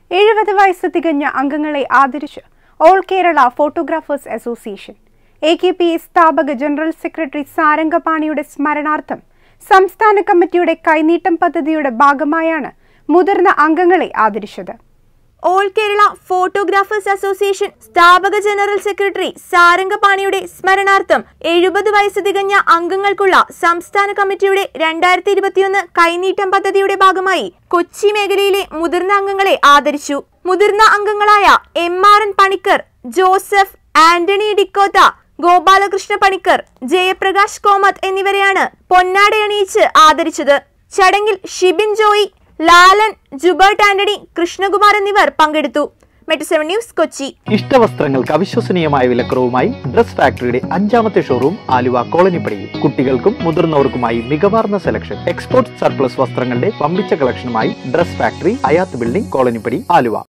എഴുപത് വയസ്സ് തികഞ്ഞ അംഗങ്ങളെ ആദരിച്ച് all Kerala photographers association A K P സ്ഥാപക ജനറൽ സെക്രട്ടറി സാരംഗപാണിയുടെ സ്മരണാർത്ഥം സംസ്ഥാന കമ്മിറ്റിയുടെ കൈനീട്ടം പദ്ധതിയുടെ ഭാഗമായാണ് മുതിർന്ന അംഗങ്ങളെ ആദരിച്ചത് ഓൾ കേരള ഫോട്ടോഗ്രാഫേഴ്സ് അസോസിയേഷൻ സ്ഥാപക ജനറൽ സെക്രട്ടറി സാരംഗപാണിയുടെ സ്മരണാർത്ഥം എഴുപത് വയസ്സ് തികഞ്ഞ അംഗങ്ങൾക്കുള്ള സംസ്ഥാന കമ്മിറ്റിയുടെ രണ്ടായിരത്തി ഇരുപത്തിയൊന്ന് കൈനീട്ടം പദ്ധതിയുടെ ഭാഗമായി കൊച്ചി മേഖലയിലെ മുതിർന്ന അംഗങ്ങളെ ആദരിച്ചു മുതിർന്ന അംഗങ്ങളായ M R N Panicker Joseph Antony Dicotha Gopalakrishna Panicker Jayaprakash Komath എന്നിവരെയാണ് പൊന്നാടയണിയിച്ച് ആദരിച്ചത് ചടങ്ങിൽ ഷിബിൻ ജോയി ലാലൻ ജുബർട്ട് ആന്റണി കൃഷ്ണകുമാർ എന്നിവർ പങ്കെടുത്തു മെട്രോ സെവൻ ന്യൂസ് കൊച്ചി ഇഷ്ടവസ്ത്രങ്ങൾക്ക് അവിശ്വസനീയമായ വിലക്കുറവുമായി ഡ്രസ് ഫാക്ടറിയുടെ അഞ്ചാമത്തെ ഷോറൂം ആലുവ കോളനിപ്പടിയിൽ കുട്ടികൾക്കും മുതിർന്നവർക്കുമായി മികവാർന്ന സെലക്ഷൻ എക്സ്പോർട്ട് സർപ്ലസ് വസ്ത്രങ്ങളുടെ പമ്പിച്ച കളക്ഷനുമായി dress factory Ayath building Colonippadi Aluva